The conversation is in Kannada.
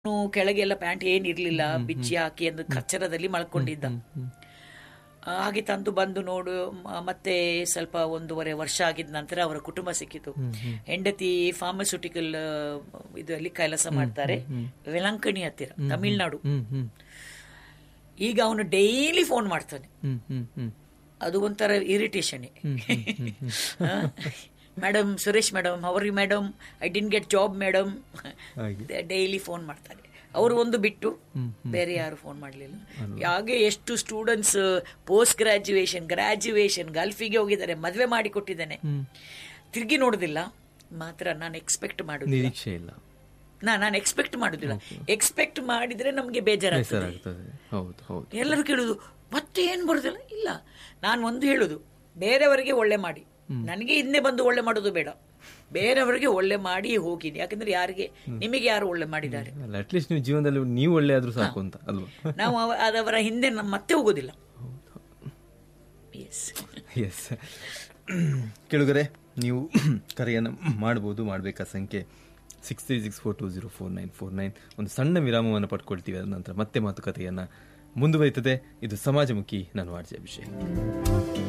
ಅವನು ಕೆಳಗೆಲ್ಲ ಪ್ಯಾಂಟ್ ಏನಿರ್ಲಿಲ್ಲ ಬಿಚ್ಚಿ ಹಾಕಿ ಒಂದು ಕಚ್ಚರದಲ್ಲಿ ಮಲ್ಕೊಂಡಿದ್ದ ಆ, ಹಾಗೆ ತಂದು ಬಂದು ನೋಡು ಮ- ಮತ್ತೆ ಸ್ವಲ್ಪ ಒಂದೂವರೆ ವರ್ಷ ಆಗಿದ ನಂತರ ಅವರ ಕುಟುಂಬ ಸಿಕ್ಕಿತು ಹೆಂಡತಿ ಫಾರ್ಮಸ್ಯೂಟಿಕಲ್ ಇದರಲ್ಲಿ ಕೆಲಸ ಮಾಡ್ತಾರೆ ವೆಲಂಕಣಿ ಹತ್ತಿರ ತಮಿಳ್ನಾಡು ಹ್ಮ್ ಹ್ಮ್ ಈಗ ಅವನು ಡೈಲಿ ಫೋನ್ ಮಾಡ್ತಾನೆ ಹ್ಮ್ ಹ್ಮ್ ಹ್ಮ್ ಅದು ಒಂಥರ ಇರಿಟೇಷನ್ ಮೇಡಮ್ ಸುರೇಶ್ ಮೇಡಮ್ ಅವರಿ madam I didn't get job madam ಹಾಗೆ. ಡೈಲಿ ಫೋನ್ ಮಾಡ್ತಾರೆ ಅವರು ಒಂದು ಬಿಟ್ಟು ಬೇರೆ ಯಾರು ಫೋನ್ ಮಾಡಲಿಲ್ಲ ಹಾಗೆ ಎಷ್ಟು ಸ್ಟೂಡೆಂಟ್ಸ್ ಪೋಸ್ಟ್ ಗ್ರಾಜ್ಯುಯೇಷನ್ ಗ್ರಾಜ್ಯುಯೇಷನ್ ಗಲ್ಫಿಗೆ ಹೋಗಿದ್ದಾರೆ ಮದುವೆ ಮಾಡಿ ಕೊಟ್ಟಿದ್ದೇನೆ ತಿರುಗಿ ನೋಡುದಿಲ್ಲ ಮಾತ್ರ ನಾನು ಎಕ್ಸ್ಪೆಕ್ಟ್ ಮಾಡುದಿಲ್ಲ ನಿರೀಕ್ಷೆ ಇಲ್ಲ ನಾ ನಾನು ಎಕ್ಸ್ಪೆಕ್ಟ್ ಮಾಡುದಿಲ್ಲ ಎಕ್ಸ್ಪೆಕ್ಟ್ ಮಾಡಿದ್ರೆ ನಮಗೆ ಬೇಜಾರಾಗ್ತದೆ ಬೇಸರಾಗ್ತದೆ ಹೌದು ಹೌದು ಎಲ್ಲರೂ ಕೇಳುದು ಮತ್ತೆ ಏನ್ ಬರುದಿಲ್ಲ ಇಲ್ಲ ನಾನು ಒಂದು ಹೇಳುದು ಬೇರೆಯವರಿಗೆ ಒಳ್ಳೆ ಮಾಡಿ ನನಗೆ ಹಿಂದೆ ಬಂದು ಒಳ್ಳೆ ಮಾಡೋದು ಬೇಡ ಬೇರೆಯವರಿಗೆ ಒಳ್ಳೆ ಮಾಡಿ ಹೋಗಿ ಯಾಕಂದ್ರೆ ಯಾರಿಗೆ ನಿಮಗೆ ಯಾರು ಒಳ್ಳೆ ಮಾಡಿದ್ದಾರೆ ಅಲ್ಲ ಅಟ್ಲೀಸ್ಟ್ ನೀವು ಜೀವನದಲ್ಲಿ ನೀವು ಒಳ್ಳೆ ಆದ್ರೂ ಸಾಕು ಅಂತ ಅಲ್ವಾ ನಾವು ಅವ- ಅದವರ ಹಿಂದೆ ನಮ್ಮ ಮತ್ತೆ ಹೋಗೋದಿಲ್ಲ ಎಸ್ ಎಸ್ ಕೇಳುಗರೆ ನೀವು ಕರೆಯನ್ನು ಮಾಡ್ಬೋದು ಮಾಡಬೇಕಾ ಸಂಖ್ಯೆ six three six four two zero four nine four nine ಒಂದು ಸಣ್ಣ ವಿರಾಮವನ್ನು ಪಡ್ಕೊಳ್ತೀವಿ ಅದ ನಂತರ ಮತ್ತೆ ಮಾತುಕತೆಯನ್ನು ಮುಂದುವರಿತದೆ ಇದು ಸಮಾಜಮುಖಿ ನಾನು ಆರ್ಜೆ ಅಭಿಷೇಕ್